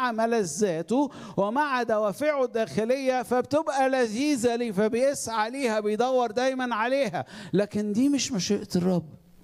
ومع ملذاته ومع دوافعه الداخليه فبتبقى لذيذه ليه فبيسعى ليها بيدور دايما عليها لكن دي مش مشيئه الرب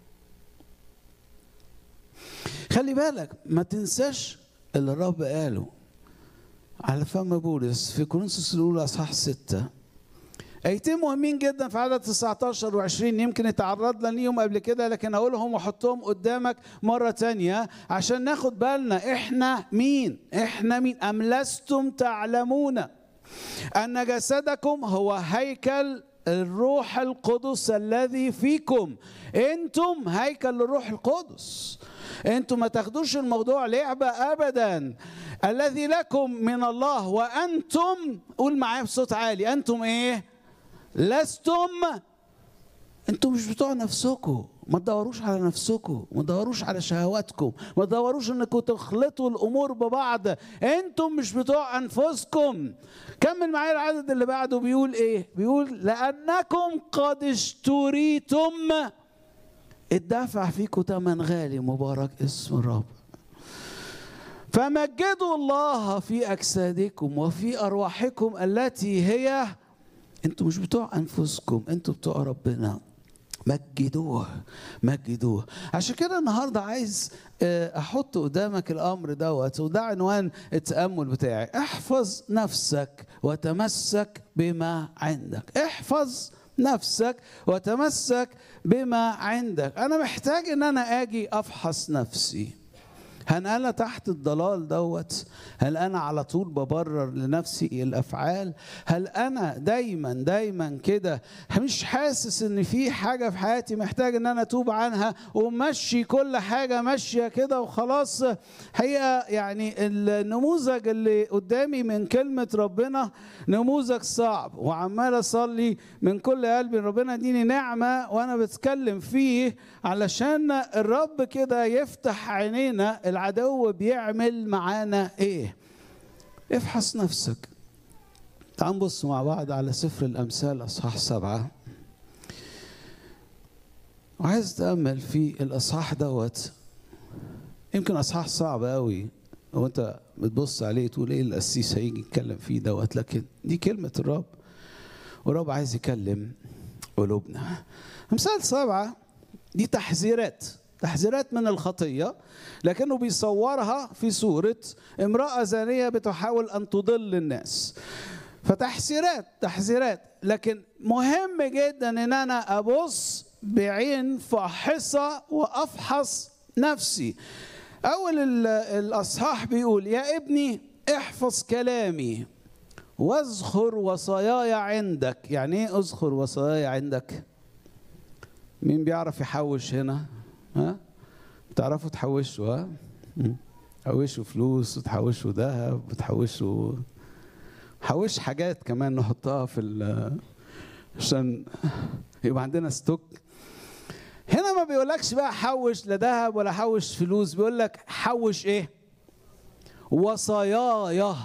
خلي بالك ما تنساش اللي الرب قاله على فم بولس في كورنثوس الاولى اصحاح ستة ايتين مهمين جدا في عدد 19 و20 يمكن اتعرضنا ليهم قبل كده لكن اقولهم واحطهم قدامك مره تانية عشان ناخد بالنا احنا مين احنا مين ام لستم تعلمون ان جسدكم هو هيكل الروح القدس الذي فيكم انتم هيكل الروح القدس انتم ما تاخدوش الموضوع لعبه ابدا الذي لكم من الله وانتم قول معايا بصوت عالي انتم ايه لستم انتم مش بتوع نفسكم ما تدوروش على نفسكم ما تدوروش على شهواتكم ما تدوروش انكم تخلطوا الامور ببعض انتم مش بتوع انفسكم كمل معايا العدد اللي بعده بيقول ايه بيقول لانكم قد اشتريتم الدفع فيكم ثمن غالي مبارك اسم الرب فمجدوا الله في اجسادكم وفي ارواحكم التي هي انتوا مش بتوع انفسكم انتوا بتوع ربنا مجدوه مجدوه عشان كده النهارده عايز احط قدامك الامر دوت وده عنوان التامل بتاعي احفظ نفسك وتمسك بما عندك احفظ نفسك وتمسك بما عندك انا محتاج ان انا اجي افحص نفسي هل انا تحت الضلال دوت هل انا على طول ببرر لنفسي الافعال هل انا دايما دايما كده مش حاسس ان في حاجه في حياتي محتاج ان انا اتوب عنها ومشي كل حاجه ماشيه كده وخلاص هي يعني النموذج اللي قدامي من كلمه ربنا نموذج صعب وعمال اصلي من كل قلبي ربنا يديني نعمه وانا بتكلم فيه علشان الرب كده يفتح عينينا العدو بيعمل معانا ايه افحص نفسك تعال نبص مع بعض على سفر الامثال اصحاح سبعه وعايز تامل في الاصحاح دوت يمكن اصحاح صعب قوي وانت بتبص عليه تقول ايه القسيس هيجي يتكلم فيه دوت لكن دي كلمه الرب والرب عايز يكلم قلوبنا امثال سبعه دي تحذيرات تحذيرات من الخطية لكنه بيصورها في صورة امرأة زانية بتحاول أن تضل الناس فتحذيرات تحذيرات لكن مهم جدا ان انا ابص بعين فاحصة وافحص نفسي اول الاصحاح بيقول يا ابني احفظ كلامي واذخر وصاياي عندك يعني ايه اذخر وصاياي عندك مين بيعرف يحوش هنا ها بتعرفوا تحوشوا ها تحوشوا فلوس وتحوشوا ذهب وتحوشوا حوش حاجات كمان نحطها في عشان يبقى عندنا ستوك هنا ما بيقولكش بقى حوش لا ذهب ولا حوش فلوس بيقول لك حوش ايه وصاياي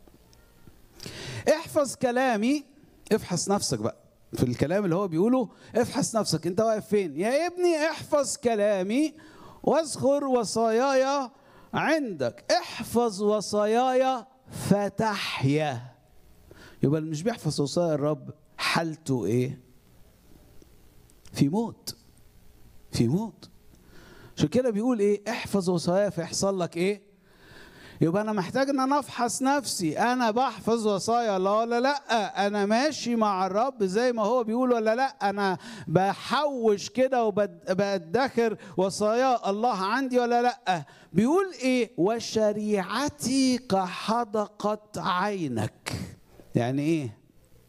احفظ كلامي افحص نفسك بقى في الكلام اللي هو بيقوله افحص نفسك انت واقف فين يا ابني احفظ كلامي واذكر وصاياي عندك احفظ وصاياي فتحيا يبقى اللي مش بيحفظ وصايا الرب حالته ايه في موت في موت عشان كده بيقول ايه احفظ وصايا فيحصل لك ايه يبقى انا محتاج ان انا افحص نفسي انا بحفظ وصايا الله ولا لا انا ماشي مع الرب زي ما هو بيقول ولا لا انا بحوش كده وبدخر وصايا الله عندي ولا لا بيقول ايه وشريعتي كحدقة عينك يعني ايه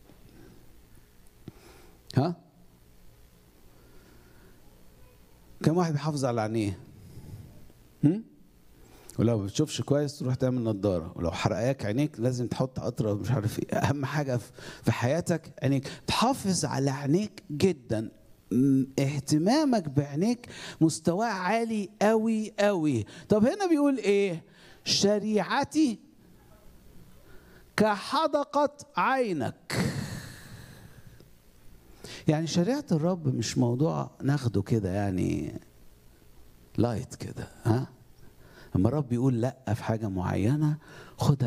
ها كم واحد بيحافظ على عينيه هم؟ ولو ما بتشوفش كويس تروح تعمل نظاره ولو حرقاك عينيك لازم تحط قطره مش عارف ايه اهم حاجه في حياتك عينيك تحافظ على عينيك جدا اهتمامك بعينيك مستواه عالي قوي قوي طب هنا بيقول ايه شريعتي كحدقة عينك يعني شريعة الرب مش موضوع ناخده كده يعني لايت كده ها اما الرب يقول لا في حاجه معينه خدها